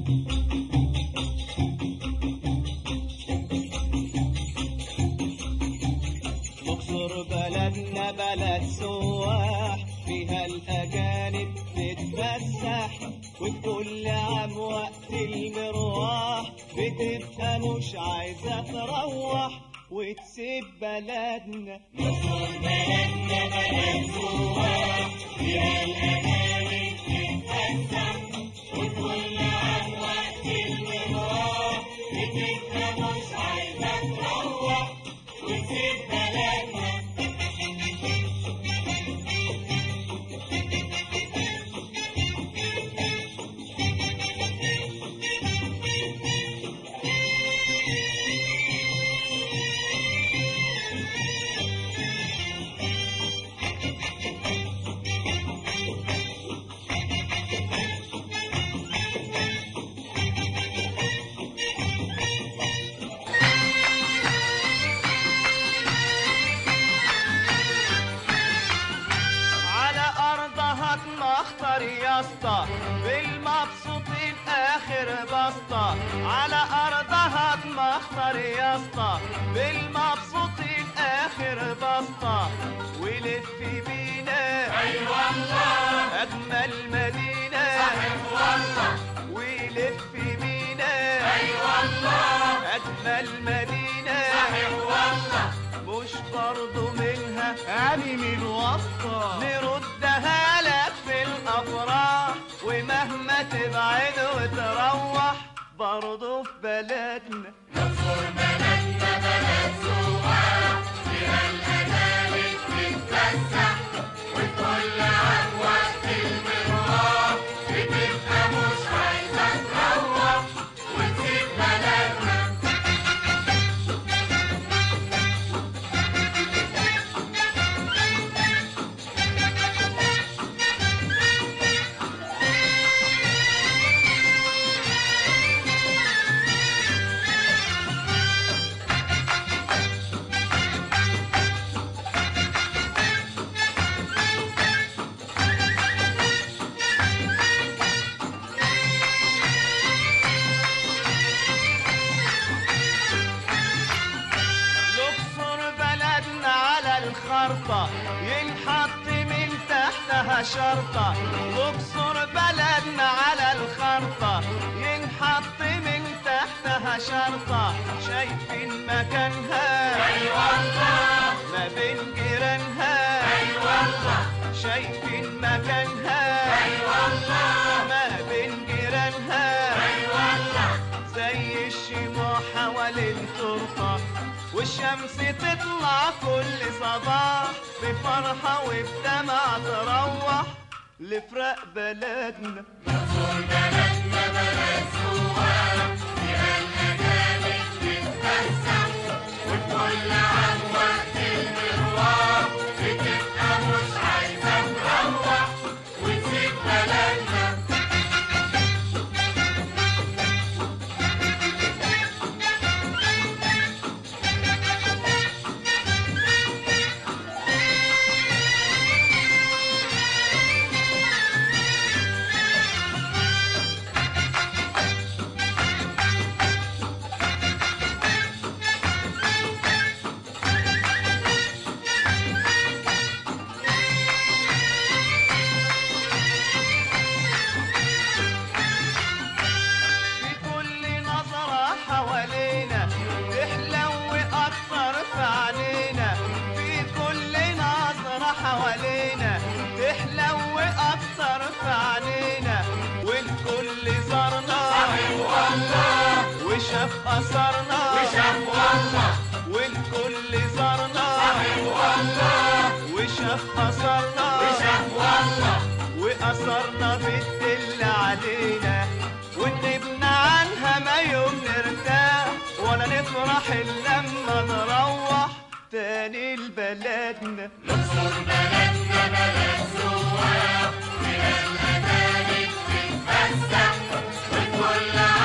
الاقصر بلدنا بلد سواح فيها الاجانب تتفسح وكل عام وقت المروح بتبقى مش عايزه تروح وتسيب بلدنا على ارضها اتمخطر يا اسطى بالمبسوطين اخر بسطة على ارضها اتمخطر يا اسطى بالمبسوطين اخر بسطة ولف بينا اي والله اجمل مدينة صحيح والله ولف بينا اي والله اجمل مدينة صحيح والله مش برضو منها يعني من وسطة نردها لك في الأفراح ومهما تبعد وتروح برضو في بلدنا الاقصر بلدنا على الخرطة ينحط من تحتها شرطة الاقصر بلدنا على الخرطة ينحط من تحتها شرطة شايفين مكانها اي والله ما بين جيرانها اي والله شايفين مكانها اي والله ما بين جيرانها اي والله زي الشموع حوالين ترفع والشمس تطلع كل صباح بفرحة وبدمع تروح لفرق بلدنا في كل نظرة حوالينا تحلو أكتر في عينينا في كل نظرة حوالينا تحلو أكتر في عينينا والكل زارنا صحيح والله وشاف أثرنا وشاف والله والكل زارنا صحيح والله وشاف أثرنا وشاف والله وأثرنا بتدل علينا ونبنى عنها ما يوم نرتاح ولا نفرح إلا لما نروح تاني لبلدنا كل